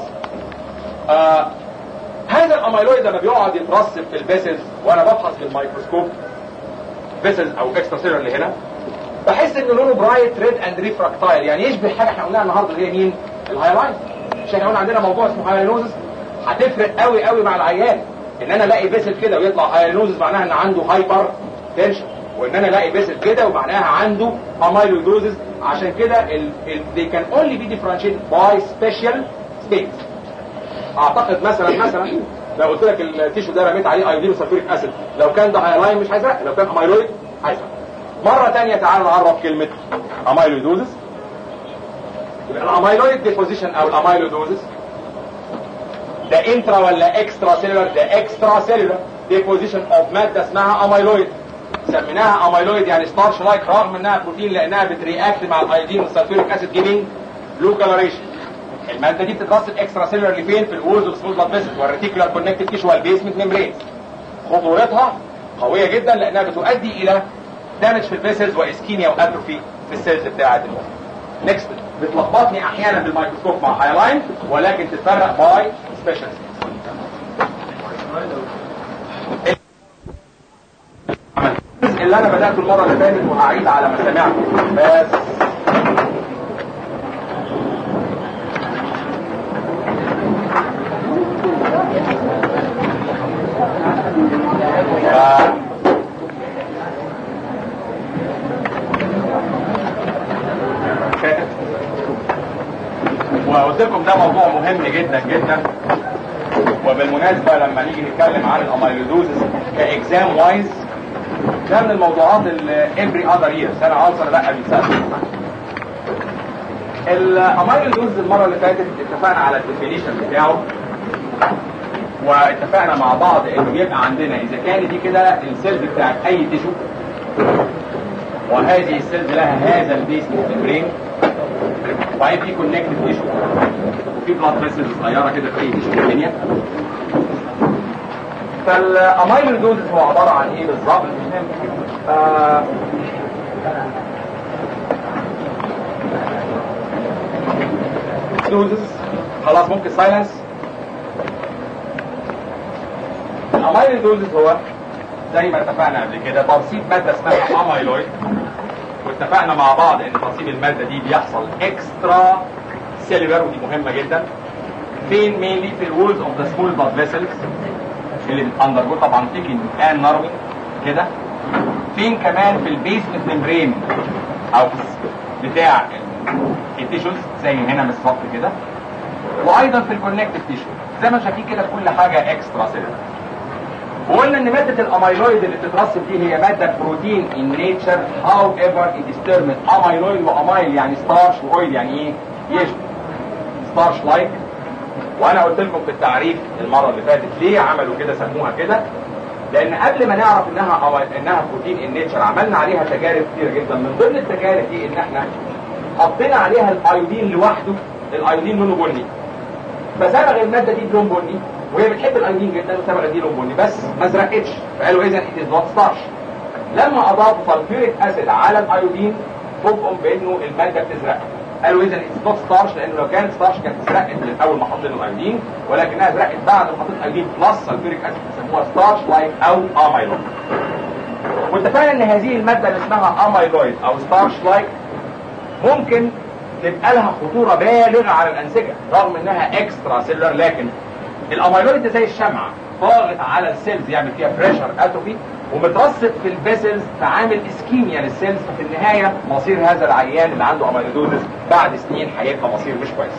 آه هذا الاميلويد لما بيقعد يترسب في الفيسلز وانا بفحص بالميكروسكوب فيسلز او اكسترا سيلر اللي هنا بحس ان لونه برايت ريد اند ريفراكتايل يعني يشبه حاجه احنا قلناها النهارده اللي هي مين؟ الهايلاين مش احنا قلنا عندنا موضوع اسمه هايلينوزس هتفرق قوي قوي مع العيان ان انا الاقي فيسل كده ويطلع هايلينوزس معناها ان عنده هايبر تنشن وان انا الاقي فيسل كده ومعناها عنده اميلويدوزس عشان كده ال ال they can only be differentiated by special states اعتقد مثلا مثلا لو قلت لك التيشو ده رميت عليه ايودين وسلفوريك اسيد لو كان ده هايلاين مش هيزرق لو كان اميلويد هيزرق مرة تانية تعالوا نعرف كلمة اميلويدوزس الاميلويد ديبوزيشن او الاميلويدوزس ده انترا ولا اكسترا سيلولر ده اكسترا سيلولر ديبوزيشن اوف ماده اسمها اميلويد سميناها اميلويد يعني ستارش لايك رغم انها بروتين لانها بترياكت مع الايودين والسلفوريك اسيد جيفنج بلو كلوريشن الماده دي بتترسب اكسترا سيلولر فين في الوولز اوف سمول بلاد فيسلز والريتيكولار كونكتيف تيشو والبيسمنت ميمبرينز خطورتها قويه جدا لانها بتؤدي الى دامج في الفيسلز واسكيميا واتروفي في السيلز بتاعه المخ نكست بتلخبطني احيانا بالميكروسكوب مع هايلاين ولكن تتفرق باي سبيشال الجزء اللي انا بداته المره اللي فاتت وهعيد على ما سمعت بس ف- وقلت لكم ده موضوع مهم جدا جدا وبالمناسبه لما نيجي نتكلم عن الاميلويدوزس كاكزام وايز ده من الموضوعات اللي افري اذر يير سنه عنصر لا بيتسال الاميلويدوزس المره اللي فاتت اتفقنا على الديفينيشن بتاعه واتفقنا مع بعض انه بيبقى عندنا اذا كانت دي كده السيلز بتاعت اي تيشو وهذه السيلز لها هذا البيس ممبرين وبعدين في كونكتيف تيشو وفي بلاد فيسلز صغيره كده في اي تيشو في الدنيا فالاميلويدوزس هو عباره عن ايه بالظبط؟ آه دوزس خلاص ممكن سايلنس الاميلويدوزس هو زي ما اتفقنا قبل كده ترسيب ماده اسمها اميلويد واتفقنا مع بعض ان ترسيب الماده دي بيحصل اكسترا سيلولر ودي مهمه جدا فين مينلي في الوولز اوف ذا سمول بلاد فيسلز اللي بتاندرجو طبعا تيكن ان نروي كده فين كمان في البيسمنت ممبرين او بتاع التيشوز زي هنا بالظبط كده وايضا في الكونكتيف تيشو زي ما شايفين كده كل حاجه اكسترا سيلولر وقلنا ان مادة الاميلويد اللي بتترسب دي هي مادة بروتين ان نيتشر هاو ايفر ات از تيرمد اميلويد واميل يعني ستارش واويل يعني ايه؟ يشبه ستارش لايك وانا قلت لكم في التعريف المره اللي فاتت ليه عملوا كده سموها كده لان قبل ما نعرف انها أو انها بروتين ان نيتشر عملنا عليها تجارب كتير جدا من ضمن التجارب دي ان احنا حطينا عليها الايودين لوحده الايودين لونه بني فصبغ الماده دي بلون بني وهي بتحب الايودين جدا وصبغت دي لون بني بس ما زرقتش فقالوا اذا ات از نوت ستارش لما اضافوا سلفيوريك اسيد على الايودين فوجئوا بانه الماده بتزرق قالوا اذا اتس نوت ستارش لانه لو كانت ستارش كانت اتزرقت من اول ما حطينا الايودين ولكنها زرقت بعد ما حطيت الايودين بلس سلفيوريك اسيد بيسموها ستارش لايك او اميلون واتفقنا ان هذه الماده اللي اسمها اميلويد او ستارش لايك ممكن تبقى لها خطوره بالغه على الانسجه رغم انها اكسترا سيلر لكن الاميلويد ده زي الشمعه ضاغط على السيلز يعمل فيها بريشر اتروفي ومترسب في الفيسلز فعامل اسكيميا للسيلز ففي النهايه مصير هذا العيان اللي عنده اميلودوزس بعد سنين هيبقى مصير مش كويس.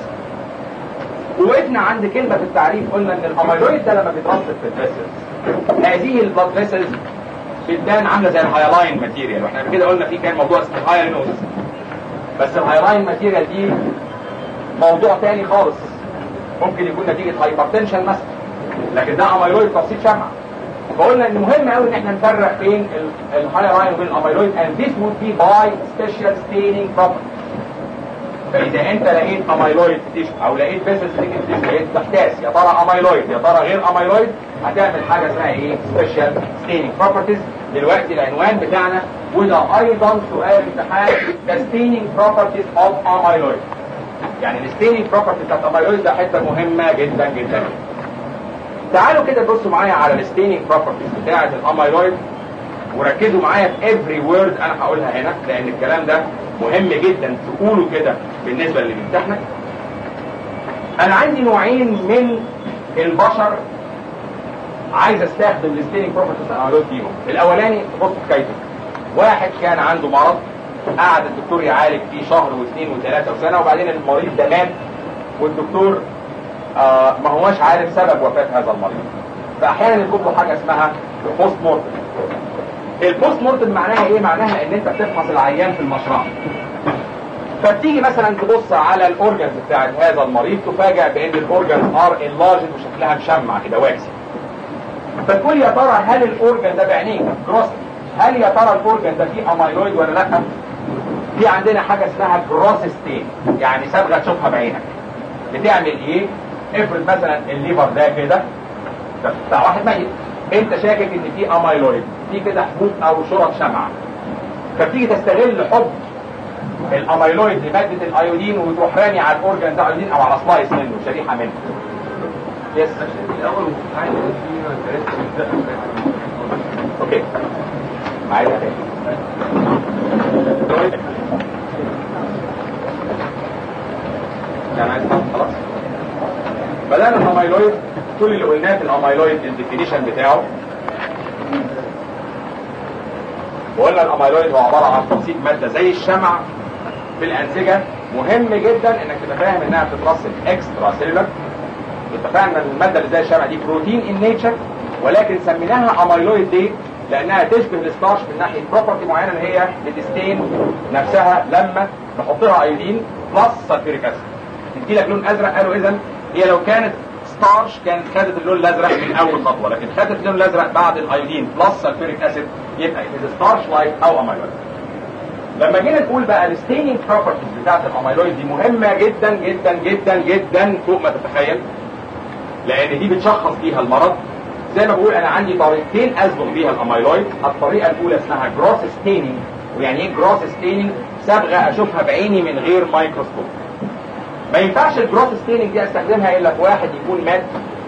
وقفنا عند كلمه في التعريف قلنا ان الاميلويد ده لما بيترسب في الفيسلز هذه البلاد فيسلز بتبان عامله زي الهايلاين ماتيريال واحنا قبل كده قلنا في كان موضوع اسمه هايلاينوز بس الهايلاين ماتيريال دي موضوع تاني خالص ممكن يكون نتيجه هايبرتنشن مثلا لكن ده اميلويد ترسيب شمع فقلنا ان مهم قوي ان احنا نفرق بين الهايلاين وبين الاميلويد and this would be by special staining property فاذا انت لقيت اميلويد تيشو او لقيت فيسل تيشو لقيت تحتاس يا ترى اميلويد يا ترى غير اميلويد هتعمل حاجه اسمها ايه سبيشال ستيننج بروبرتيز دلوقتي العنوان بتاعنا وده ايضا سؤال امتحان the staining properties of amyloid يعني الستيننج بروبرتي بتاعت اميلويد ده حته مهمه جدا جدا تعالوا كده بصوا معايا على الستيننج بروبرتيز بتاعت الاميلويد وركزوا معايا في every word انا هقولها هنا لان الكلام ده مهم جدا تقوله كده بالنسبه للي بيمتحنك انا عندي نوعين من البشر عايز استخدم الستيننج بروبرتيز الاميلويد فيهم الاولاني بص حكايته واحد كان عنده مرض قعد الدكتور يعالج فيه شهر واثنين وثلاثه وسنه وبعدين المريض ده مات والدكتور آه ما هواش عارف سبب وفاه هذا المريض فاحيانا يطلب له حاجه اسمها بوست مورتم البوست مورتم معناها ايه معناها ان انت بتفحص العيان في المشرحه فبتيجي مثلا تبص على الاورجنز بتاعت هذا المريض تفاجئ بان الاورجنز ار انلارجد وشكلها مشمع كده واكسي فتقول يا ترى هل الاورجن ده بعينيك جروس هل يا ترى الاورجن ده فيه اميلويد ولا لا في عندنا حاجه اسمها جروس ستين يعني صبغه تشوفها بعينك بتعمل ايه افرض مثلا الليفر ده كده ده بتاع واحد ميت انت شاكك ان في اميلويد في كده حبوب او شرط شمعة فبتيجي تستغل حب الاميلويد لمادة الايودين وتروح رامي على الاورجن ده ايودين او على سلايس منه شريحة منه يس اوكي معايا تاني يعني عايز خلاص بدأنا الاميلويد كل اللي قلناه في الاميلويد الديفينيشن بتاعه وقلنا الاميلويد هو عباره عن ترسيب ماده زي الشمع في الانسجه مهم جدا انك تبقى فاهم انها بتترسب اكسترا سيلولر اتفقنا ان الماده اللي زي الشمع دي بروتين ان نيتشر ولكن سميناها اميلويد ليه؟ لانها تشبه الستارش من ناحيه بروبرتي معينه اللي هي بتستين نفسها لما نحط لها ايودين بلس سلفيريك اسيد تدي لك لون ازرق قالوا اذا هي لو كانت ستارش كانت خدت اللون الازرق من اول خطوه لكن خدت اللون الازرق بعد الايودين بلس سلفيريك اسيد يبقى اذا ستارش لايك او اميلويد لما جينا نقول بقى الستيننج بروبرتيز بتاعت الاميلويد دي مهمه جدا جدا جدا جدا فوق ما تتخيل لان دي بتشخص بيها المرض زي ما بقول انا عندي طريقتين اصبغ بيها الاميلويد الطريقه الاولى اسمها جروس ستيننج ويعني ايه جروس ستيننج صبغه اشوفها بعيني من غير مايكروسكوب ما ينفعش الجروس ستيننج دي استخدمها الا في واحد يكون مات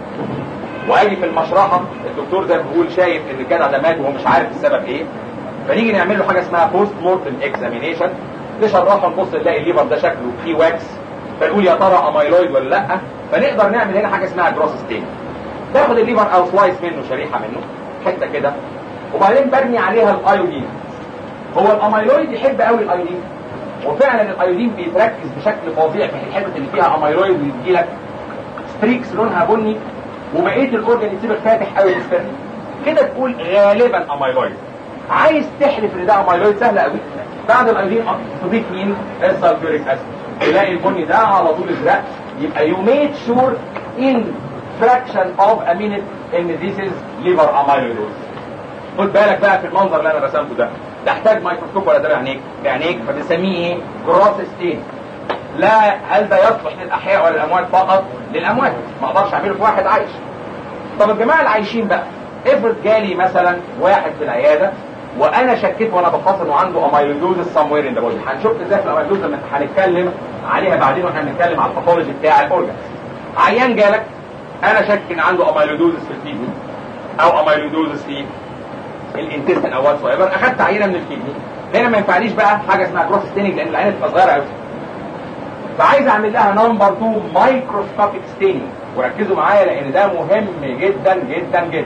واجي في المشرحه الدكتور زي ما بيقول شايف ان الجدع ده مات وهو مش عارف السبب ايه فنيجي نعمل له حاجه اسمها بوست مورتم اكزامينيشن نشرحه نبص نلاقي الليفر ده شكله فيه واكس فنقول يا ترى اميلويد ولا لا فنقدر نعمل هنا حاجه اسمها جروس ستيننج تاخد الليفر او سلايس منه شريحه منه حته كده وبعدين برمي عليها الايودين هو الاميلويد يحب قوي الايودين وفعلا الايودين بيتركز بشكل فظيع في الحتت اللي فيها اميلويد ويدي لك ستريكس لونها بني وبقيه الاورجن يسيبك فاتح قوي مستري كده تقول غالبا اميلويد عايز تحلف ان ده اميلويد سهله قوي بعد الايودين تضيف مين السلفوريك اسيد تلاقي البني ده على طول ازرق يبقى يو ميد شور ان fraction of a minute ان this is liver amyloidosis خد بالك بقى في المنظر اللي انا رسمته ده تحتاج ميكروسكوب ولا ده بعينيك بعينيك فبنسميه ايه جروس ستين لا هل ده يصلح للاحياء ولا الاموات فقط للاموات ما اقدرش اعمله في واحد عايش طب الجماعه العايشين بقى افرض جالي مثلا واحد في العياده وانا شكيت وانا بفحص انه عنده اميلويدوز سموير ان ذا بودي هنشوف ازاي في الاميلويدوز لما هنتكلم عليها بعدين واحنا بنتكلم على الباثولوجي بتاع الاورجن عيان جالك انا شك ان عنده اميلويدوز في الكيدني او اميلويدوز في الانتستين او واتس ايفر اخدت عينه من الكدني هنا ما ينفعنيش بقى حاجه اسمها كروس ستيننج لان العينه بتبقى صغيره قوي فعايز اعمل لها نمبر 2 مايكروسكوبيك ستيننج وركزوا معايا لان ده مهم جدا جدا جدا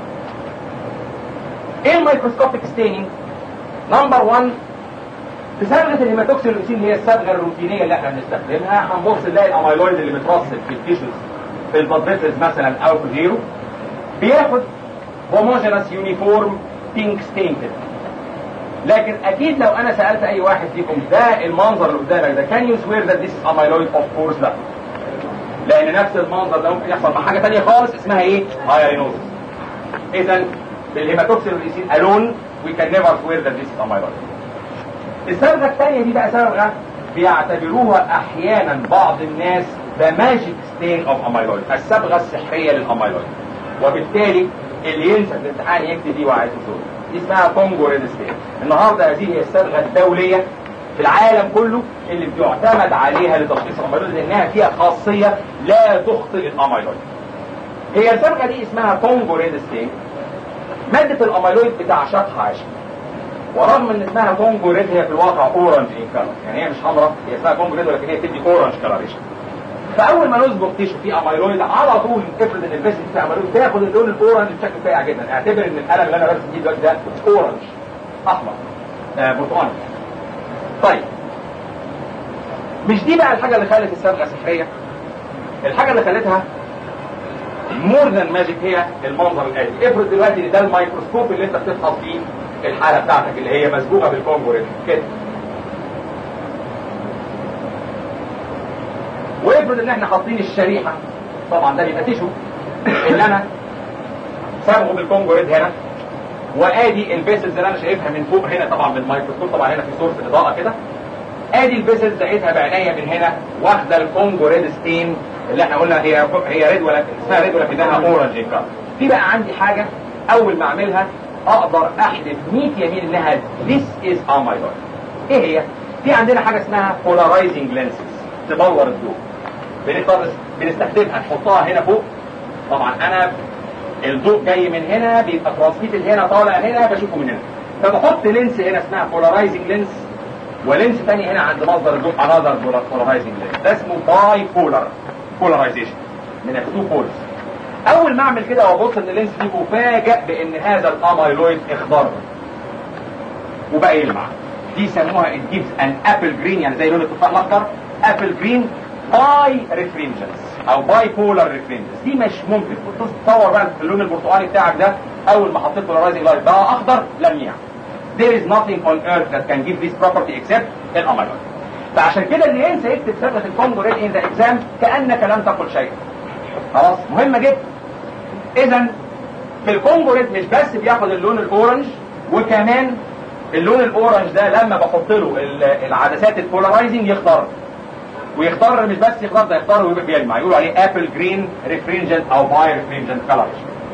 ايه الميكروسكوبيك ستيننج نمبر 1 في صبغه الهيماتوكسين اللي هي الصبغه الروتينيه اللي احنا بنستخدمها هنبص نلاقي الاميلويد اللي مترصد في التيشوز في البلاد مثلا او في غيره بياخد هوموجينس يونيفورم بينك ستين كده لكن اكيد لو انا سالت اي واحد فيكم ده المنظر اللي قدامك ده كان يو سوير ذات ذيس از اميلويد اوف كورس لا لان نفس المنظر ده ممكن يحصل مع حاجه ثانيه خالص اسمها ايه؟ هايرينوزس اذا بالهيماتوكسين والإيسين الون وي كان نيفر سوير ذات ذيس از اميلويد الصبغه الثانيه دي بقى صبغه بيعتبروها احيانا بعض الناس ذا ماجيك ستين اوف اميلويد الصبغه السحريه للاميلويد وبالتالي اللي ينسى في الامتحان يكتب دي وعايز يزور دي اسمها كونجو ريد ستين النهارده هذه هي الصبغه الدوليه في العالم كله اللي بيعتمد عليها لتشخيص الاميلويد لانها فيها خاصيه لا تخطئ الاميلويد هي الصبغه دي اسمها كونجو ريد ستين ماده الاميلويد بتعشقها عشق ورغم ان اسمها كونجو ريد هي في الواقع اورنج ان كلر يعني هي مش حمراء هي اسمها كونجو ريد ولكن هي بتدي اورنج كلريشن فاول ما نصبغ تيشو فيه اميلويد على طول افرض ان البيس فيه اميلويد تاخد اللون الاورنج بشكل سريع جدا اعتبر ان القلم اللي انا برسم فيه دلوقتي ده اورنج احمر آه برتقاني طيب مش دي بقى الحاجه اللي خلت الصبغه سحريه الحاجه اللي خلتها مور ذان ماجيك هي المنظر الاتي افرض دلوقتي ان ده الميكروسكوب اللي انت بتفحص فيه الحاله بتاعتك اللي هي مسبوقه بالكونجو كده وافرض ان احنا حاطين الشريحه طبعا ده بيبقى تيشو اللي انا صبغه بالكونجو ريد هنا وادي البيسلز اللي انا شايفها من فوق هنا طبعا بالميكروسكوب طبعا هنا في سورس اضاءه كده ادي البيسلز لقيتها بعينيا من هنا واخده الكونجو ريد ستين اللي احنا قلنا هي هي ريد ولا اسمها ريد ولكنها اورنج كار في بقى عندي حاجه اول ما اعملها اقدر احلف 100 يمين انها this is amyloid ايه هي؟ في عندنا حاجه اسمها polarizing lenses تبلور الضوء بنقدر بنستخدمها نحطها هنا فوق طبعا انا الضوء جاي من هنا بيبقى ترانسميتد هنا طالع هنا بشوفه من هنا فبحط لينس هنا اسمها polarizing lens ولينس ثاني هنا عند مصدر الضوء another polarizing lens ده اسمه باي بولار polarization من التو بولز اول ما اعمل كده وابص ان اللينس دي مفاجئ بان هذا الاميلويد اخضر وبقى يلمع دي يسموها الجيبس ان ابل جرين يعني زي لون التفاح الاخضر ابل جرين باي ريفرنجنس او باي بولار ريفرنجنس دي مش ممكن تصور بقى اللون البرتقالي بتاعك ده اول ما حطيت بولارايزنج لايت بقى اخضر لميع there is nothing on earth that can give this property except الاميلويد فعشان كده اللي ينسى يكتب صبغه الكونجو ريد ان ذا اكزام كانك لم تقل شيئا خلاص مهمه جدا اذا في الكونجو ريد مش بس بياخد اللون الاورنج وكمان اللون الاورنج ده لما بحط له العدسات البولارايزنج يخضر ويختار مش بس يختار ده يختار ويبقى بيلمع يقولوا عليه ابل جرين ريفرنجنت او باي ريفرنجنت كلر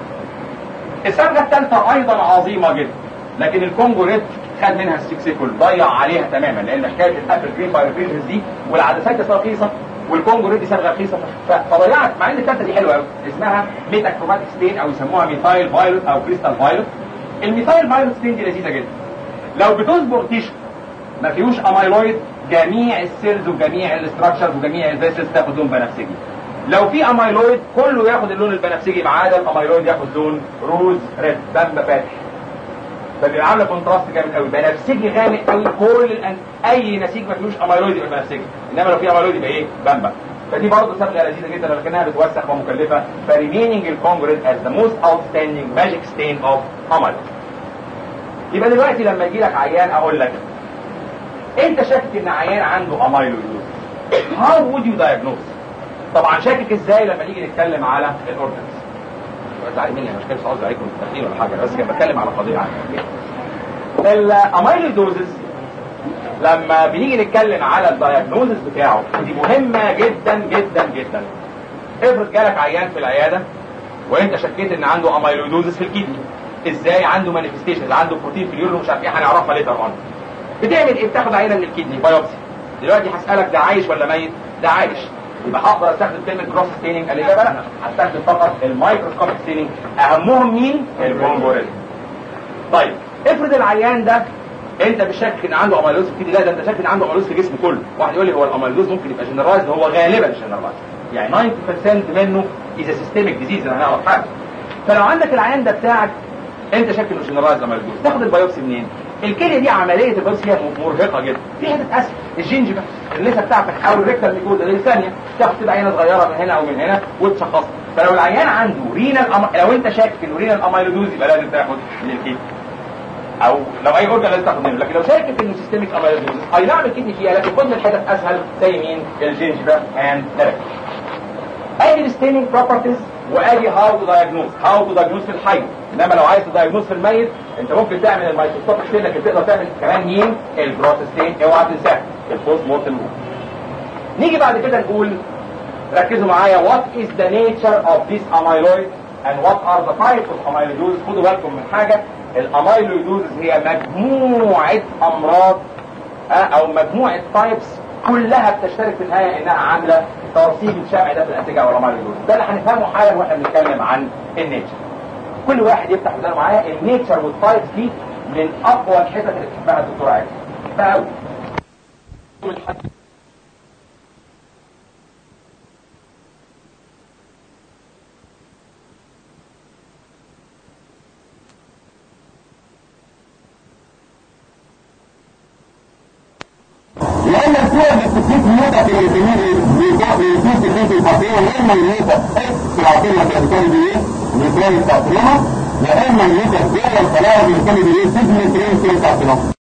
الصبغه الثالثه ايضا عظيمه جدا لكن الكونجو ريد خد منها السكسيكول ضيع عليها تماما لان حكايه الابل جرين باي ريفرنجنت دي والعدسات كانت رخيصه والكونجو ريد دي صبغه رخيصه فضيعت مع ان الثالثه دي حلوه قوي اسمها ميتا كروماتيك ستين او يسموها ميثايل فايلوت او كريستال فايلوت الميثايل فايلوت ستين دي لذيذه جدا لو بتصبغ تيشو ما فيهوش اميلويد جميع السيلز وجميع الاستراكشرز وجميع الفيسلز تاخد لون بنفسجي لو في اميلويد كله ياخد اللون البنفسجي ما عدا الاميلويد ياخد لون روز ريد بامبا فاتح فبيبقى عامله كونتراست جامد قوي بنفسجي غامق قوي كل الأن... اي نسيج ما فيهوش اميلويد يبقى بنفسجي انما لو في اميلويد يبقى ايه بامبا فدي برضه صبغه لذيذه جدا لكنها بتوسخ ومكلفه فريمينينج الكونجريد از ذا موست اوتستاندينج ماجيك ستين اوف اميلويد يبقى دلوقتي لما يجي لك عيان اقول لك انت شاكك ان عيان عنده اميلويدوز هاو وود يو دايجنوز طبعا شاكك ازاي لما نيجي نتكلم على الاورجنز زعلان مني انا مش كده قصدي عليكم التخيل ولا حاجه بس كده بتكلم على قضيه عامه الاميلويدوزز لما بنيجي نتكلم على الدايجنوزز بتاعه دي مهمه جدا جدا جدا افرض جالك عيان في العياده وانت شكيت ان عنده اميلويدوزز في الكدني ازاي عنده مانيفستيشنز عنده بروتين في اليورين ومش عارف ايه هنعرفها ليتر اون بتعمل ايه بتاخد عينه من الكدني بايوبسي دلوقتي هسالك ده عايش ولا ميت ده عايش يبقى هقدر استخدم كلمه كروس ستيننج الاجابه لا هستخدم فقط المايكروسكوبيك ستيننج اهمهم مين البونجوريل طيب افرض العيان ده انت مش شاكك ان عنده اميلوز في لا ده انت شاكك ان عنده اميلوز في الجسم كله واحد يقول لي هو الاميلوز ممكن يبقى جنرالايزد هو غالبا جنرالايزد يعني 90% منه اذا سيستميك ديزيز انا هنعرف حاجه فلو عندك العيان ده بتاعك انت شاكك انه جنرالايزد اميلوز تاخد البيوبسي منين الكليه دي عمليه البيوبسي هي مرهقه جدا في حته اسهل الجنجبه اللثه بتاعتك او الريكتال ميكوزا اللي ثانيه تاخد تبقى عينه صغيره من هنا او من هنا وتشخصها فلو العيان عنده رينال أم... لو انت شاكك انه رينال اميلودوز يبقى لازم تاخد من الكيد او لو اي اورجن لازم تاخد منه لكن لو شاكك انه سيستميك اميلودوز اي نعم الكدني فيها لكن خد من الحتت اسهل زي مين الجنجبه اند الريكتال ادي الستيننج بروبرتيز وادي هاو تو دايجنوز هاو تو دايجنوز في الحي انما لو عايز تدايجنوز في الميت انت ممكن تعمل الميكروسكوب ستين لكن تقدر تعمل كمان مين البروتستين اوعى تنساها البوست مورتم نيجي بعد كده نقول ركزوا معايا what is the nature of this amyloid and what are the types of amyloidosis خدوا بالكم من حاجة الاميلويدوز هي مجموعة امراض او مجموعة تايبس كلها بتشترك في النهاية انها عاملة ترسيب الشمع ده في الانسجة والاميلويدوز ده اللي هنفهمه حالا واحنا بنتكلم عن النيتشر كل واحد يفتح ودانه معايا النيتشر والتايبس دي من اقوى الحتت اللي بتحبها الدكتور عادل بحبها قوي
لان الصور بتديك موتة في الانتمين بيديك تكليف الفصيلة يا اما الموتة اكس في العقيدة الكاريكالي دي نيوترون التقسيمة يا اما الموتة زي الخلايا الكاريكالي دي سيجمنت رين سيل كارسينوم